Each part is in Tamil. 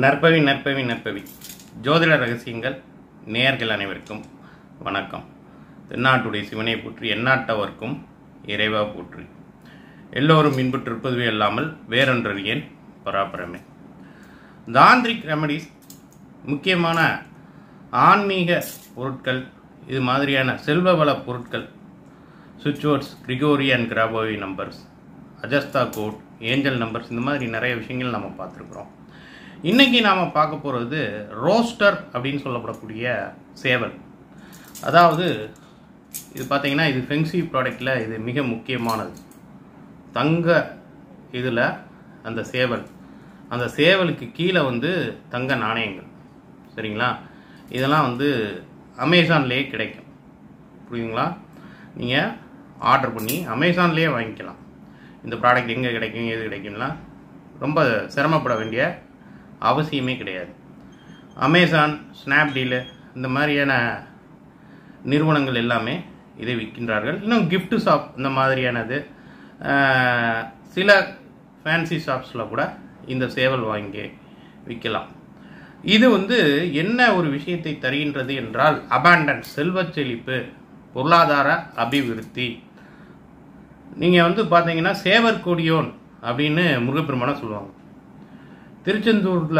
நற்பவி நற்பவி நற்பவி ஜோதிட ரகசியங்கள் நேயர்கள் அனைவருக்கும் வணக்கம் தென்னாட்டுடைய சிவனை போற்றி எந்நாட்டவர்க்கும் இறைவா போற்றி எல்லோரும் இன்புற்றிருப்பதுவே அல்லாமல் வேறொன்றறியேன் பராபரமே தாந்திரிக் ரெமடிஸ் முக்கியமான ஆன்மீக பொருட்கள் இது மாதிரியான செல்வ வள பொருட்கள் சுவிட்ச் வேர்ட்ஸ் கிரிகோரியன் கிராபோவி நம்பர்ஸ் அஜஸ்தா கோட் ஏஞ்சல் நம்பர்ஸ் இந்த மாதிரி நிறைய விஷயங்கள் நம்ம பார்த்துருக்குறோம் இன்றைக்கி நாம் பார்க்க போகிறது ரோஸ்டர் அப்படின்னு சொல்லப்படக்கூடிய சேவல் அதாவது இது பார்த்தீங்கன்னா இது ஃபென்சி ப்ராடக்டில் இது மிக முக்கியமானது தங்க இதில் அந்த சேவல் அந்த சேவலுக்கு கீழே வந்து தங்க நாணயங்கள் சரிங்களா இதெல்லாம் வந்து அமேசான்லேயே கிடைக்கும் புரியுதுங்களா நீங்கள் ஆர்டர் பண்ணி அமேசான்லேயே வாங்கிக்கலாம் இந்த ப்ராடக்ட் எங்கே கிடைக்கும் எது கிடைக்கும்னா ரொம்ப சிரமப்பட வேண்டிய அவசியமே கிடையாது அமேசான் ஸ்னாப்டீலு இந்த மாதிரியான நிறுவனங்கள் எல்லாமே இதை விற்கின்றார்கள் இன்னும் gift ஷாப் இந்த மாதிரியானது ஆஹ், சில ஃபேன்சி ஷாப்ஸில் கூட இந்த சேவல் வாங்கி விற்கலாம் இது வந்து என்ன ஒரு விஷயத்தை தருகின்றது என்றால் அபாண்டன்ஸ் செல்வச் செழிப்பு பொருளாதார அபிவிருத்தி நீங்கள் வந்து பார்த்தீங்கன்னா சேவர் கொடியோன் அப்படின்னு முருகப்பெருமானை சொல்லுவாங்க திருச்செந்தூரில்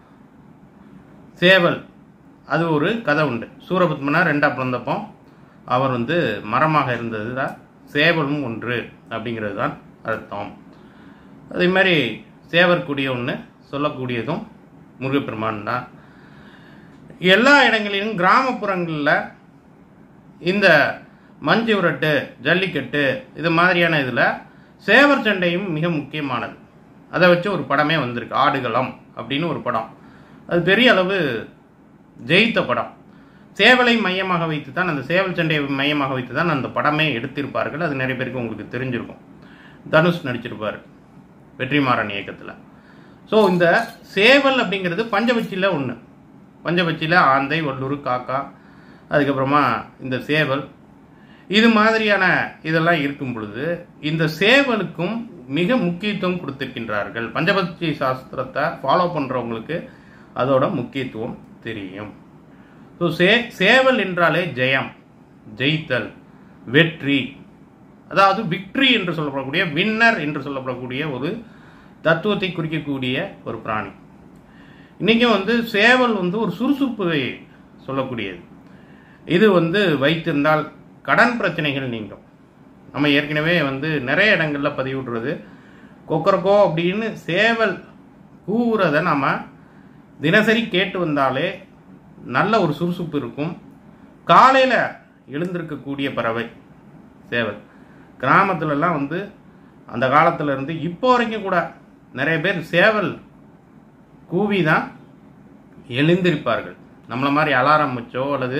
சேவல் அது ஒரு கதை உண்டு சூரபத்மனா ரெண்டா பிறந்தப்போ அவர் வந்து மரமாக இருந்தது தான் சேவலும் ஒன்று அப்படிங்கிறது தான் அர்த்தம் அதே மாதிரி சேவர் கொடியோன்னு சொல்லக்கூடியதும் முருகப்பெருமான் தான் எல்லா இடங்களிலும் கிராமப்புறங்களில் இந்த மஞ்சு விரட்டு ஜல்லிக்கட்டு இது மாதிரியான இதில் சேவர் சண்டையும் மிக முக்கியமானது அதை வச்சு ஒரு படமே வந்திருக்கு ஆடுகளம் அப்படின்னு ஒரு படம் அது பெரிய அளவு ஜெயித்த படம் சேவலை மையமாக வைத்து தான் அந்த சேவல் சண்டையை மையமாக வைத்து தான் அந்த படமே எடுத்திருப்பார்கள் அது நிறைய பேருக்கு உங்களுக்கு தெரிஞ்சிருக்கும் தனுஷ் நடிச்சிருப்பார் வெற்றிமாறன் இயக்கத்தில் ஸோ இந்த சேவல் அப்படிங்கிறது பஞ்சபட்சியில் ஒன்று பஞ்சபட்சியில் ஆந்தை வல்லூர் காக்கா அதுக்கப்புறமா இந்த சேவல் இது மாதிரியான இதெல்லாம் இருக்கும் பொழுது இந்த சேவலுக்கும் மிக முக்கியத்துவம் கொடுத்திருக்கின்றார்கள் பஞ்சபட்சி சாஸ்திரத்தை ஃபாலோ பண்ணுறவங்களுக்கு அதோட முக்கியத்துவம் தெரியும் ஸோ சே சேவல் என்றாலே ஜெயம் ஜெயித்தல் வெற்றி அதாவது விக்ட்ரி என்று சொல்லப்படக்கூடிய வின்னர் என்று சொல்லப்படக்கூடிய ஒரு தத்துவத்தை குறிக்கக்கூடிய ஒரு பிராணி இன்றைக்கும் வந்து சேவல் வந்து ஒரு சுறுசுறுப்பை சொல்லக்கூடியது இது வந்து வைத்திருந்தால் கடன் பிரச்சனைகள் நீங்கும் நம்ம ஏற்கனவே வந்து நிறைய இடங்களில் பதிவிடுறது கொக்கரக்கோ அப்படின்னு சேவல் கூவுறதை நம்ம தினசரி கேட்டு வந்தாலே நல்ல ஒரு சுறுசுறுப்பு இருக்கும் காலையில் எழுந்திருக்கக்கூடிய பறவை சேவல் கிராமத்துலலாம் வந்து அந்த காலத்துல இருந்து இப்போ வரைக்கும் கூட நிறைய பேர் சேவல் கூவி தான் எழுந்திருப்பார்கள் நம்மளை மாதிரி அலாரம் வச்சோ அல்லது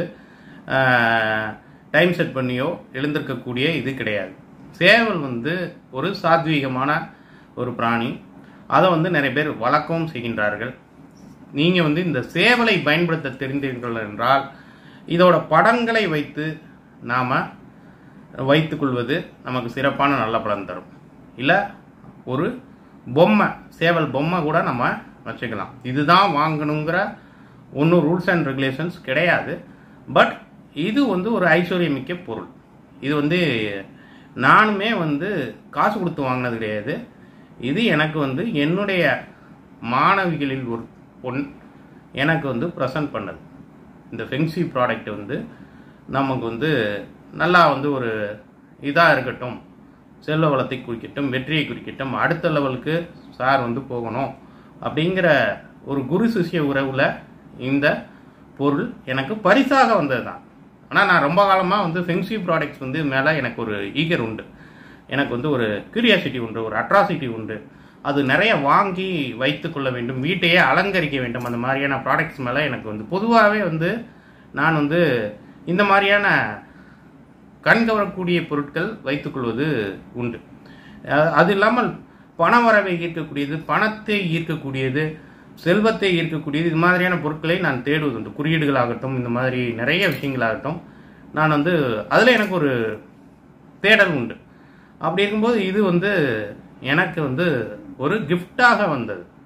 டைம் செட் பண்ணியோ எழுந்திருக்கக்கூடிய இது கிடையாது சேவல் வந்து ஒரு சாத்வீகமான ஒரு பிராணி அதை வந்து நிறைய பேர் வளர்க்கவும் செய்கின்றார்கள் நீங்கள் வந்து இந்த சேவலை பயன்படுத்த தெரிந்தீர்கள் என்றால் இதோட படங்களை வைத்து நாம் வைத்துக்கொள்வது நமக்கு சிறப்பான நல்ல பலன் தரும் இல்லை ஒரு பொம்மை சேவல் பொம்மை கூட நம்ம வச்சுக்கலாம் இதுதான் வாங்கணுங்கிற ஒன்றும் ரூல்ஸ் அண்ட் ரெகுலேஷன்ஸ் கிடையாது பட் இது வந்து ஒரு ஐஸ்வர்யமிக்க பொருள் இது வந்து நானுமே வந்து காசு கொடுத்து வாங்கினது கிடையாது இது எனக்கு வந்து என்னுடைய மாணவிகளில் ஒரு பொன் எனக்கு வந்து ப்ரெசன்ட் பண்ணது இந்த ஃபென்சி ப்ராடக்ட் வந்து நமக்கு வந்து நல்லா வந்து ஒரு இதாக இருக்கட்டும் செல்வ வளத்தை குறிக்கட்டும் வெற்றியை குறிக்கட்டும் அடுத்த லெவலுக்கு சார் வந்து போகணும் அப்படிங்கிற ஒரு குரு சிஷ்ய உறவில் இந்த பொருள் எனக்கு பரிசாக வந்தது தான் ஆனால் நான் ரொம்ப காலமாக வந்து ஃபென்சி ப்ராடக்ட்ஸ் வந்து மேலே எனக்கு ஒரு ஈகர் உண்டு எனக்கு வந்து ஒரு கியூரியாசிட்டி உண்டு ஒரு அட்ராசிட்டி உண்டு அது நிறைய வாங்கி வைத்து கொள்ள வேண்டும் வீட்டையே அலங்கரிக்க வேண்டும் அந்த மாதிரியான ப்ராடக்ட்ஸ் மேலே எனக்கு வந்து பொதுவாகவே வந்து நான் வந்து இந்த மாதிரியான கண் கவரக்கூடிய பொருட்கள் வைத்துக்கொள்வது உண்டு அஹ் அது இல்லாமல் பண வரவை ஈர்க்கக்கூடியது பணத்தை ஈர்க்கக்கூடியது செல்வத்தை ஈர்க்கக்கூடியது இது மாதிரியான பொருட்களை நான் தேடுவது உண்டு குறியீடுகளாகட்டும் இந்த மாதிரி நிறைய விஷயங்களாகட்டும் நான் வந்து அதில் எனக்கு ஒரு தேடல் உண்டு அப்படி இருக்கும்போது இது வந்து எனக்கு வந்து ஒரு கிஃப்டாக வந்தது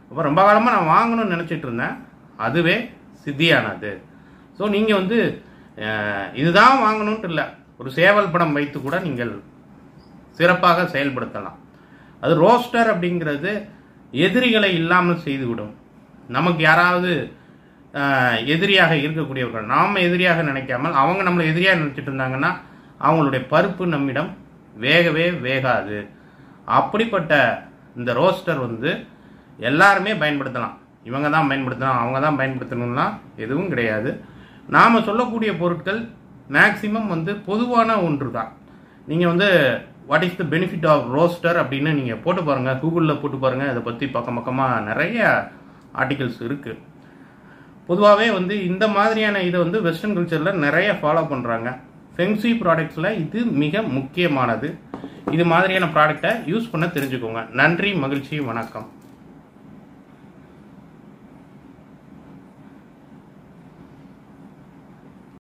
அப்போ ரொம்ப காலமாக நான் வாங்கணும்னு நினச்சிட்டு இருந்தேன் அதுவே சித்தியானது ஸோ நீங்கள் வந்து அஹ், இதுதான் வாங்கணுன்ட்டு இல்லை ஒரு சேவல் படம் வைத்து கூட நீங்கள் சிறப்பாக செயல்படுத்தலாம் அது ரோஸ்டர் அப்படிங்கிறது எதிரிகளை இல்லாமல் செய்துவிடும் நமக்கு யாராவது ஆஹ், எதிரியாக இருக்கக்கூடியவர்கள் நாம் எதிரியாக நினைக்காமல் அவங்க நம்மளை எதிரியாக நினைச்சிட்டு இருந்தாங்கன்னா அவங்களுடைய பருப்பு நம்மிடம் வேகவே வேகாது அப்படிப்பட்ட இந்த ரோஸ்டர் வந்து எல்லாருமே பயன்படுத்தலாம் இவங்க தான் பயன்படுத்தலாம் அவங்க தான் பயன்படுத்தணும்லாம் எதுவும் கிடையாது நாம் சொல்லக்கூடிய பொருட்கள் மேக்சிமம் வந்து பொதுவான ஒன்று தான் நீங்கள் வந்து what is the benefit of roster அப்படின்னு நீங்கள் போட்டு பாருங்கள் கூகுளில் போட்டு பாருங்கள் இதை பற்றி பக்கம் பக்கமாக நிறைய ஆர்டிகல்ஸ் இருக்குது பொதுவாகவே வந்து இந்த மாதிரியான இதை வந்து வெஸ்டர்ன் கல்ச்சரில் நிறைய ஃபாலோ பண்ணுறாங்க ஃபெங்சி ப்ராடக்ட்ஸில் இது மிக முக்கியமானது இது மாதிரியான ப்ராடக்டை யூஸ் பண்ண தெரிஞ்சுக்கோங்க நன்றி மகிழ்ச்சி வணக்கம்